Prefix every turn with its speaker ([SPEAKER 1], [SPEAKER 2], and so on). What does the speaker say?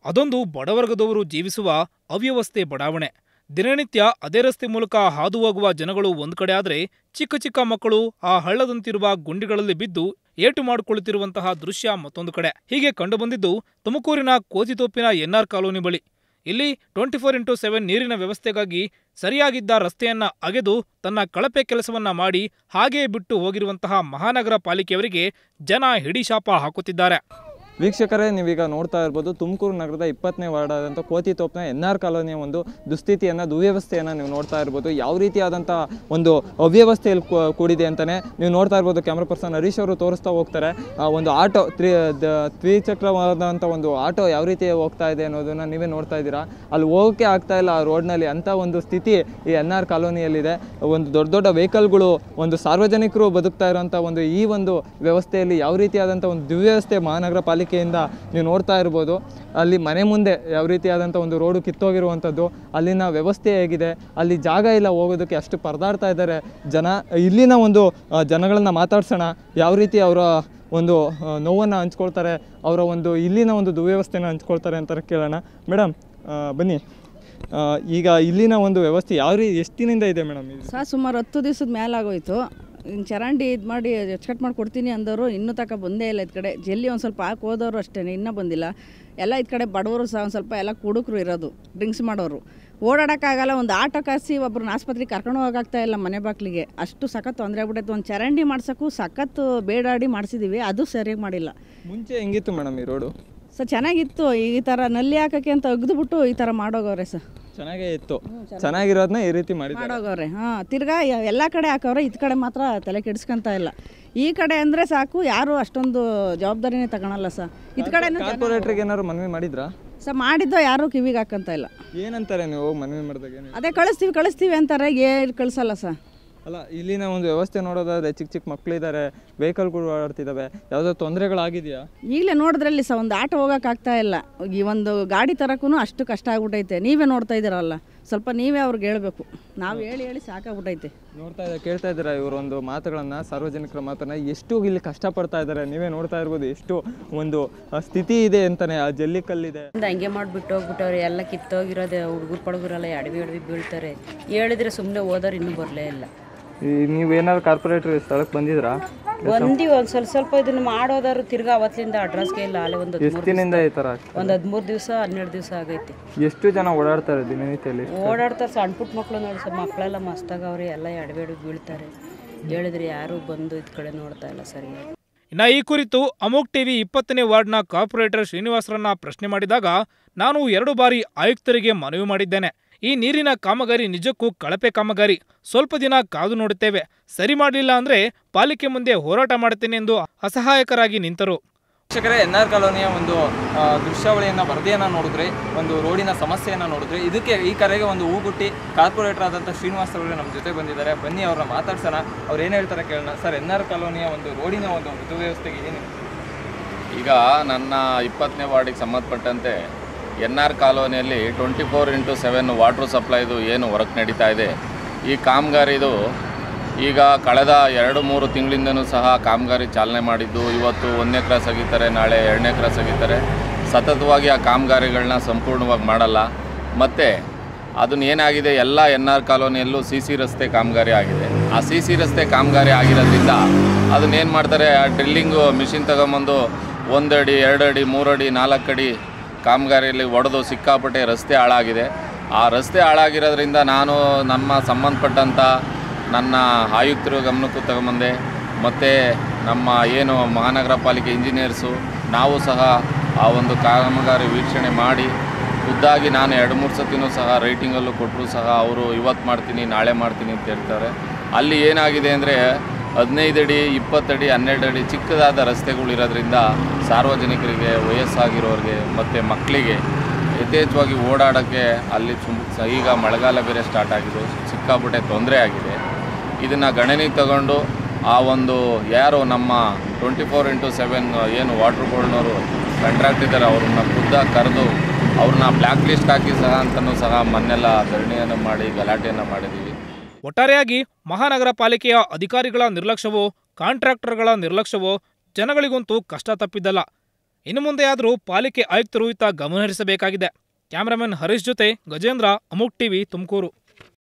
[SPEAKER 1] ಅದೊಂದು ಬಡವರ್ಗದವರು ಜೀವಿಸುವ ಅವ್ಯವಸ್ಥೆ ಬಡಾವಣೆ ದಿನನಿತ್ಯ ಅದೇ ರಸ್ತೆ ಮೂಲಕ ಹಾದು ಹೋಗುವ ಜನಗಳು ಒಂದ್ ಕಡೆ ಆದ್ರೆ ಚಿಕ್ಕ ಚಿಕ್ಕ ಮಕ್ಕಳು ಆ ಹಳ್ಳದಂತಿರುವ ಗುಂಡಿಗಳಲ್ಲಿ ಬಿದ್ದು ಏಟು ಮಾಡಿಕೊಳ್ಳುತ್ತಿರುವಂತಹ ದೃಶ್ಯ ಮತ್ತೊಂದು ಕಡೆ ಹೀಗೆ ಕಂಡುಬಂದಿದ್ದು ತುಮಕೂರಿನ ಕೋತಿತೋಪಿನ ಎನ್ಆರ್ ಕಾಲೋನಿ ಬಳಿ ಇಲ್ಲಿ ಟ್ವೆಂಟಿ ಫೋರ್ ಇಂಟು ಸೆವೆನ್ ನೀರಿನ ವ್ಯವಸ್ಥೆಗಾಗಿ ಸರಿಯಾಗಿದ್ದ ರಸ್ತೆಯನ್ನ ಅಗೆದು ತನ್ನ ಕಳಪೆ ಕೆಲಸವನ್ನ ಮಾಡಿ ಹಾಗೆಯೇ ಬಿಟ್ಟು ಹೋಗಿರುವಂತಹ ಮಹಾನಗರ ಪಾಲಿಕೆಯವರಿಗೆ ಜನ ಹಿಡಿಶಾಪ ಹಾಕುತ್ತಿದ್ದಾರೆ
[SPEAKER 2] ವೀಕ್ಷಕರೇ ನೀವೀಗ ನೋಡ್ತಾ ಇರ್ಬೋದು ತುಮಕೂರು ನಗರದ ಇಪ್ಪತ್ತನೇ ವಾರ್ಡ್ ಆದಂಥ ಕೋತಿತೋಪ್ನ ಎನ್ ಆರ್ ಕಾಲೋನಿಯ ಒಂದು ದುಸ್ಥಿತಿಯನ್ನು ದುವ್ಯವಸ್ಥೆಯನ್ನು ನೀವು ನೋಡ್ತಾ ಇರ್ಬೋದು ಯಾವ ರೀತಿಯಾದಂಥ ಒಂದು ಅವ್ಯವಸ್ಥೆಯಲ್ಲಿ ಕೂ- ಕೂಡಿದೆ ಅಂತಲೇ ನೀವು ನೋಡ್ತಾ ಇರ್ಬೋದು ಕ್ಯಾಮ್ರಾ ಪರ್ಸನ್ ಹರೀಶ್ ಅವರು ತೋರಿಸ್ತಾ ಹೋಗ್ತಾರೆ ಆ ಒಂದು ಆಟೋ ತ್ರಿ ದ- ದ್ವಿಚಕ್ರವಾದಂಥ ಒಂದು ಆಟೋ ಯಾವ ರೀತಿ ಹೋಗ್ತಾ ಇದೆ ಅನ್ನೋದನ್ನು ನೀವೇ ನೋಡ್ತಾ ಇದ್ದೀರಾ ಅಲ್ಲಿ ಹೋಗೋಕ್ಕೆ ಆಗ್ತಾ ಇಲ್ಲ ಆ ರೋಡ್ನಲ್ಲಿ ಅಂಥ ಒಂದು ಸ್ಥಿತಿ ಈ ಎನ್ ಆರ್ ಕಾಲೋನಿಯಲ್ಲಿದೆ ಒಂದು ದೊಡ್ಡ ದೊಡ್ಡ ವೆಹಿಕಲ್ಗಳು ಒಂದು ಸಾರ್ವಜನಿಕರು ಬದುಕ್ತಾ ಇರೋಂಥ ಒಂದು ಈ ಒಂದು ವ್ಯವಸ್ಥೆಯಲ್ಲಿ ಯಾವ ರೀತಿಯಾದಂಥ ಒಂದು ದುರ್ವ್ಯವಸ್ಥೆ ಮಹಾನಗರ ಪಾಲಿಕೆಯಿಂದ ನೀವು ನೋಡ್ತಾ ಇರ್ಬೋದು ಅಲ್ಲಿ ಮನೆ ಮುಂದೆ ಯಾವ ರೀತಿಯಾದಂಥ ಒಂದು ರೋಡು ಕಿತ್ತೋಗಿರುವಂಥದ್ದು ಅಲ್ಲಿನ ವ್ಯವಸ್ಥೆ ಹೇಗಿದೆ ಅಲ್ಲಿ ಜಾಗ ಇಲ್ಲ ಹೋಗೋದಕ್ಕೆ ಅಷ್ಟು ಪರದಾಡ್ತಾ ಇದ್ದಾರೆ ಜನ ಇಲ್ಲಿನ ಒಂದು ಆ, ಜನಗಳನ್ನ ಮಾತಾಡ್ಸೋಣ ಯಾವ ರೀತಿ ಅವರ ಒಂದು ನೋವನ್ನು ಹಂಚ್ಕೊಳ್ತಾರೆ ಅವರ ಒಂದು ಇಲ್ಲಿನ ಒಂದು ದುರ್ವ್ಯವಸ್ಥೆನ ಹಂಚ್ಕೊಳ್ತಾರೆ ಅಂತ ಕೇಳೋಣ ಮೇಡಮ್ ಬನ್ನಿ ಆ, ಈಗ ಇಲ್ಲಿನ ಒಂದು ವ್ಯವಸ್ಥೆ ಯಾವ ರೀತಿ ಎಷ್ಟು ದಿನದಿಂದ ಇದೆ ಮೇಡಮ್ ಇದು
[SPEAKER 3] ಸಹ ಸುಮಾರು ಹತ್ತು ದಿವಸದ ಮೇಲಾಗೋಯ್ತು ಇನ್ನು ಚರಂಡಿ ಇದು ಮಾಡಿ ಎಚ್ಕಟ್ ಮಾಡಿ ಕೊಡ್ತೀನಿ ಅಂದವರು ಇನ್ನೂ ತಕ ಬಂದೇ ಇಲ್ಲ ಇದು ಕಡೆ ಜಲ್ಲಿ ಒಂದು ಸ್ವಲ್ಪ ಹಾಕಿ ಹೋದವರು ಅಷ್ಟೇ ಇನ್ನೂ ಬಂದಿಲ್ಲ ಎಲ್ಲ ಇದು ಕಡೆ ಬಡವರು ಸಹ ಒಂದು ಸ್ವಲ್ಪ ಎಲ್ಲ ಕುಡುಕರು ಇರೋದು ಡ್ರಿಂಕ್ಸ್ ಮಾಡೋರು ಓಡಾಡೋಕ್ಕಾಗಲ್ಲ ಒಂದು ಆಟೋ ಕಾಸಿ ಒಬ್ರನ್ನ ಆಸ್ಪತ್ರೆಗೆ ಕರ್ಕೊಂಡು ಹೋಗಾಗ್ತಾ ಇಲ್ಲ ಮನೆ ಬಾಗಿಲಿಗೆ ಅಷ್ಟು ಸಖತ್ ತೊಂದರೆ ಆಗ್ಬಿಟ್ಟೈತೆ ಒಂದು ಚರಂಡಿ ಮಾಡ್ಸೋಕ್ಕೂ ಸಖತ್ತು ಬೇಡಾಡಿ ಮಾಡಿಸಿದ್ದೀವಿ ಅದು ಸರಿಯಾಗಿ ಮಾಡಿಲ್ಲ
[SPEAKER 2] ಮುಂಚೆ ಹೆಂಗಿತ್ತು ಮೇಡಮ್ ಈ ರೋಡು
[SPEAKER 3] ಸೊ ಚೆನ್ನಾಗಿತ್ತು ಈ ಥರ ನಲ್ಲಿ ಹಾಕೋಕ್ಕೆ ಅಂತ ಒಗ್ದುಬಿಟ್ಟು ಈ ಥರ ಮಾಡೋಗವ್ರೆ ಸರ್
[SPEAKER 2] ಚೆನ್ನಾಗೇ ಇತ್ತು ಚೆನ್ನಾಗಿರೋದನ್ನ ಈ ರೀತಿ ಮಾಡಿದ್ದಾರೆ
[SPEAKER 3] ಮಾಡೋಗವ್ರೆ ಹಾಂ ತಿರ್ಗಾ ಯ- ಎಲ್ಲ ಕಡೆ ಹಾಕವ್ರೆ ಇದು ಕಡೆ ಮಾತ್ರ ತಲೆ ಕೆಡಿಸ್ಕೊಂತ ಇಲ್ಲ ಈ ಕಡೆ ಅಂದರೆ ಸಾಕು ಯಾರು ಅಷ್ಟೊಂದು ಜವಾಬ್ದಾರಿನೇ ತಗೊಳಲ್ಲ ಸರ್ ಇದು ಕಡೆ
[SPEAKER 2] ಕಾರ್ಪೊರೇಟ್ರಿಗೆ ಏನಾದ್ರು ಮನವಿ ಮಾಡಿದ್ರಾ
[SPEAKER 3] ಸರ್ ಮಾಡಿದ್ದೋ ಯಾರು ಕಿವಿಗೆ ಹಾಕಂತ ಇಲ್ಲ
[SPEAKER 2] ಏನಂತಾರೆ ನೀವು ಹೋಗಿ ಮನವಿ ಮಾಡಿದಾಗ ಏನು
[SPEAKER 3] ಅದೇ ಕಳಿಸ್ತೀವಿ ಕಳಿಸ್ತೀವಿ ಅಂತಾರೆ ಏನು ಕಳಿಸಲ್ಲ ಸರ್
[SPEAKER 2] ಅಲ್ಲ ಇಲ್ಲಿನ ಒಂದು ವ್ಯವಸ್ಥೆ ನೋಡೋದಾದ್ರೆ ಚಿಕ್ಕ ಚಿಕ್ಕ ಮಕ್ಕಳಿದ್ದಾರೆ ವೆಹಿಕಲ್ಗಳು ಓಡಾಡ್ತಿದ್ದಾವೆ ಯಾವುದೋ ತೊಂದರೆಗಳಾಗಿದೆಯಾ
[SPEAKER 3] ಈಗಲೇ ನೋಡಿದ್ರಲ್ಲಿ ಸಹ ಒಂದು ಆಟೋ ಹೋಗೋಕ್ಕಾಗ್ತಾ ಇಲ್ಲ ಈ ಒಂದು ಗಾಡಿ ತರಕ್ಕೂ ಅಷ್ಟು ಕಷ್ಟ ಆಗ್ಬಿಟ್ಟೈತೆ ನೀವೇ ನೋಡ್ತಾ ಇದ್ದೀರಲ್ಲ ಸ್ವಲ್ಪ ನೀವೇ ಅವ್ರಿಗೆ ಹೇಳ್ಬೇಕು ನಾವು ಹೇಳಿ ಹೇಳಿ ಸಾಕಾಗ್ಬಿಟ್ಟೈತೆ
[SPEAKER 2] ನೋಡ್ತಾ ಇದ್ದಾರೆ ಕೇಳ್ತಾ ಇದ್ದೀರಾ ಇವರು ಒಂದು ಮಾತುಗಳನ್ನ ಸಾರ್ವಜನಿಕರ ಮಾತನ್ನ ಎಷ್ಟು ಇಲ್ಲಿ ಕಷ್ಟಪಡ್ತಾ ಇದ್ದಾರೆ ನೀವೇ ನೋಡ್ತಾ ಇರ್ಬೋದು ಎಷ್ಟು ಒಂದು ಆ, ಸ್ಥಿತಿ ಇದೆ ಅಂತಾನೆ ಆ ಜಲ್ಲಿ ಕಲ್ಲಿದೆ
[SPEAKER 4] ಇಂದ ಹಂಗೆ ಮಾಡಿಬಿಟ್ಟು ಹೋಗ್ಬಿಟ್ಟವ್ರೆ ಎಲ್ಲ ಕಿತ್ತೋಗಿರೋದೆ ಹುಡುಗರು ಪಡುಗರೆಲ್ಲ ಎಡವಿ ಎಡವಿ ಬೀಳ್ತಾರೆ ಹೇಳಿದ್ರೆ ಸುಮ್ಮನೆ ಹೋದವ್ರು ಇನ್ನೂ ಬರಲೇ ಇಲ್ಲ
[SPEAKER 2] ನೀವೇನಾದ್ರು ಕಾರ್ಪೊರೇಟರ್ ಸ್ಥಳಕ್ಕೆ ಬಂದಿದ್ರಾ
[SPEAKER 4] ಬಂದಿವಿ ಒಂದು ಸ್ವಲ್ಪ ಸ್ವಲ್ಪ ಇದನ್ನ ಮಾಡೋದಾದ್ರು ತಿರ್ಗಾ ಅವತ್ತಿಂದ ಅಡ್ರೆಸ್ಗೆ ಇಲ್ಲ ಅಲ್ಲೇ ಒಂದು
[SPEAKER 2] ಎಷ್ಟು ದಿನದಿಂದ ಈ ಥರ
[SPEAKER 4] ಒಂದು ಹದಿಮೂರು ದಿವಸ ಹನ್ನೆರಡು ದಿವಸ ಆಗೈತಿ
[SPEAKER 2] ಎಷ್ಟು ಜನ ಓಡಾಡ್ತಾರೆ ದಿನನಿತ್ಯದಲ್ಲಿ
[SPEAKER 4] ಓಡಾಡ್ತಾರೆ ಸಣ್ಣ ಪುಟ್ಟ ಮಕ್ಳು ನೋಡಿ ಸರ್ ಮಕ್ಕಳೆಲ್ಲ ಮಸ್ತಾಗವ್ರೆ ಎಲ್ಲ ಎಡವಿ ಎಡವಿ ಬೀಳ್ತಾರೆ ಹೇಳಿದ್ರೆ ಯಾರು ಬಂದು ಇದ್ ಕಡೆ ನೋಡ್ತಾ ಇಲ್ಲ ಸರಿಯಾಗಿ
[SPEAKER 1] ಇನ್ನ ಈ ಕುರಿತು ಅಮೋಕ್ ಟಿವಿ ಇಪ್ಪತ್ತನೇ ವಾರ್ಡ್ನ ಕಾರ್ಪೊರೇಟರ್ ಶ್ರೀನಿವಾಸರನ್ನ ಪ್ರಶ್ನೆ ಮಾಡಿದಾಗ ನಾನು ಎರಡು ಬಾರಿ ಆಯುಕ್ತರಿಗೆ ಮನವಿ ಮಾಡಿದ್ದೇನೆ ಈ ನೀರಿನ ಕಾಮಗಾರಿ ನಿಜಕ್ಕೂ ಕಳಪೆ ಕಾಮಗಾರಿ ಸ್ವಲ್ಪ ದಿನ ಕಾದು ನೋಡುತ್ತೇವೆ ಸರಿ ಮಾಡಲಿಲ್ಲ ಅಂದ್ರೆ ಪಾಲಿಕೆ ಮುಂದೆ ಹೋರಾಟ ಮಾಡುತ್ತೇನೆ ಎಂದು ಅಸಹಾಯಕರಾಗಿ ನಿಂತರು
[SPEAKER 2] ವೀಕ್ಷಕರೇ ಎನ್ ಆರ್ ಕಾಲೋನಿಯ ಒಂದು ಆ, ದೃಶ್ಯಾವಳಿಯನ್ನ ವರದಿಯನ್ನ ನೋಡಿದ್ರೆ ಒಂದು ರೋಡಿನ ಸಮಸ್ಯೆಯನ್ನ ನೋಡಿದ್ರೆ ಇದಕ್ಕೆ ಈ ಕರೆಗೆ ಒಂದು ಹೂಗುಟ್ಟಿ ಕಾರ್ಪೊರೇಟರ್ ಆದಂಥ ಶ್ರೀನಿವಾಸ್ ಅವರು ನಮ್ಮ ಜೊತೆ ಬಂದಿದ್ದಾರೆ ಬನ್ನಿ ಅವ್ರನ್ನ ಮಾತಾಡ್ಸೋಣ ಅವ್ರು ಏನು ಹೇಳ್ತಾರೆ ಕೇಳೋಣ ಸರ್ ಎನ್ ಆರ್ ಕಾಲೋನಿಯ ಒಂದು ರೋಡಿನ ಒಂದು ವ್ಯವಸ್ಥೆಗೆ ಏನು
[SPEAKER 5] ಈಗ ನನ್ನ ಇಪ್ಪತ್ತನೇ ವಾರ್ಡಿಗೆ ಸಂಬಂಧಪಟ್ಟಂತೆ ಎನ್ ಆರ್ ಕಾಲೋನಿಯಲ್ಲಿ twenty four into seven water ಸಪ್ಲೈದು ಏನು ವರ್ಕ್ ನಡೀತಾ ಇದೆ ಈ ಕಾಮಗಾರಿದು ಈಗ ಕಳೆದ ಎರಡು ಮೂರು ತಿಂಗಳಿಂದನೂ ಸಹ ಕಾಮಗಾರಿ ಚಾಲನೆ ಮಾಡಿದ್ದು ಇವತ್ತು ಒಂದನೇ ಕ್ರಾಸ್ ಆಗಿದ್ದಾರೆ ನಾಳೆ ಎರಡನೇ ಕ್ರಾಸ್ ಆಗಿದ್ದಾರೆ ಸತತವಾಗಿ ಆ ಕಾಮಗಾರಿಗಳನ್ನ ಸಂಪೂರ್ಣವಾಗಿ ಮಾಡಲ್ಲ ಮತ್ತು ಅದನ್ನ ಏನಾಗಿದೆ ಎಲ್ಲ ಎನ್ ಆರ್ ಕಾಲೋನಿಯಲ್ಲೂ ಸಿ ಸಿ ರಸ್ತೆ ಕಾಮಗಾರಿ ಆಗಿದೆ ಆ ಸಿ ಸಿ ರಸ್ತೆ ಕಾಮಗಾರಿ ಆಗಿರೋದ್ರಿಂದ ಅದನ್ನೇನು ಮಾಡ್ತಾರೆ ಆ ಡ್ರಿಲ್ಲಿಂಗು ಮಿಷಿನ್ ತಗೊಂಬಂದು ಒಂದು ಅಡಿ ಎರಡು ಅಡಿ ಮೂರು ಅಡಿ ನಾಲ್ಕು ಅಡಿ ಕಾಮಗಾರಿಯಲ್ಲಿ ಒಡೆದು ಸಿಕ್ಕಾಪಟ್ಟೆ ರಸ್ತೆ ಹಾಳಾಗಿದೆ ಆ ರಸ್ತೆ ಹಾಳಾಗಿರೋದ್ರಿಂದ ನಾನು ನಮ್ಮ ಸಂಬಂಧಪಟ್ಟಂಥ ನನ್ನ ಆಯುಕ್ತರ ಗಮನಕ್ಕೂ ತಗೊಂಬಂದೆ ಮತ್ತು ನಮ್ಮ ಏನು ಮಹಾನಗರ ಪಾಲಿಕೆ ಇಂಜಿನಿಯರ್ಸು ನಾವು ಸಹ ಆ ಒಂದು ಕಾಮಗಾರಿ ವೀಕ್ಷಣೆ ಮಾಡಿ ಖುದ್ದಾಗಿ ನಾನು ಎರಡು ಮೂರು ಸತಿನೂ ಸಹ ರೈಟಿಂಗಲ್ಲೂ ಕೊಟ್ಟರು ಸಹ ಅವರು ಇವತ್ತು ಮಾಡ್ತೀನಿ ನಾಳೆ ಮಾಡ್ತೀನಿ ಅಂತ ಹೇಳ್ತಾರೆ ಅಲ್ಲಿ ಏನಾಗಿದೆ ಅಂದರೆ ಹದಿನೈದು ಅಡಿ ಇಪ್ಪತ್ತಡಿ ಹನ್ನೆರಡು ಅಡಿ ಚಿಕ್ಕದಾದ ರಸ್ತೆಗಳು ಇರೋದ್ರಿಂದ ಸಾರ್ವಜನಿಕರಿಗೆ ವಯಸ್ಸಾಗಿರೋರಿಗೆ ಮತ್ತು ಮಕ್ಕಳಿಗೆ ಯಥೇಚ್ಛವಾಗಿ ಓಡಾಡೋಕ್ಕೆ ಅಲ್ಲಿ ಚುಮ್ ಸ- ಈಗ ಮಳೆಗಾಲ ಬೇರೆ ಸ್ಟಾರ್ಟ್ ಆಗಿದೆ ಸಿಕ್ಕಾಪಟ್ಟೆ ತೊಂದರೆ ಆಗಿದೆ ಇದನ್ನು ಗಣನೆಗೆ ತಗೊಂಡು ಆ ಒಂದು ಯಾರು ನಮ್ಮ ಟ್ವೆಂಟಿ ಫೋರ್ ಇಂಟು ಸೆವೆನ್ ಏನು ವಾಟ್ರ್ ಬೋರ್ಡ್ನವರು ಕಾಂಟ್ರಾಕ್ಟ್ ಇದ್ದಾರೆ ಅವ್ರನ್ನ ಖುದ್ದಾಗಿ ಕರೆದು ಅವ್ರನ್ನ ಬ್ಲ್ಯಾಕ್ ಲಿಸ್ಟ್ ಹಾಕಿ ಸಹ ಅಂತಲೂ ಸಹ ಮೊನ್ನೆಲ್ಲ ಧರಣಿಯನ್ನು ಮಾಡಿ ಗಲಾಟೆಯನ್ನು ಮಾಡಿದ್ದೀವಿ
[SPEAKER 1] ಒಟ್ಟಾರೆಯಾಗಿ ಮಹಾನಗರ ಪಾಲಿಕೆಯ ಅಧಿಕಾರಿಗಳ ನಿರ್ಲಕ್ಷ್ಯವೋ ಕಾಂಟ್ರಾಕ್ಟರ್ಗಳ ನಿರ್ಲಕ್ಷ್ಯವೋ ಜನಗಳಿಗಂತೂ ಕಷ್ಟ ತಪ್ಪಿದ್ದಲ್ಲ ಇನ್ನು ಮುಂದೆ ಆದರೂ ಪಾಲಿಕೆ ಆಯುಕ್ತರು ಇತ್ತ ಗಮನಹರಿಸಬೇಕಾಗಿದೆ ಕ್ಯಾಮರಾಮನ್ ಹರೀಶ್ ಜೊತೆ ಗಜೇಂದ್ರ ಅಮುಕ್ ಟಿವಿ ತುಮಕೂರು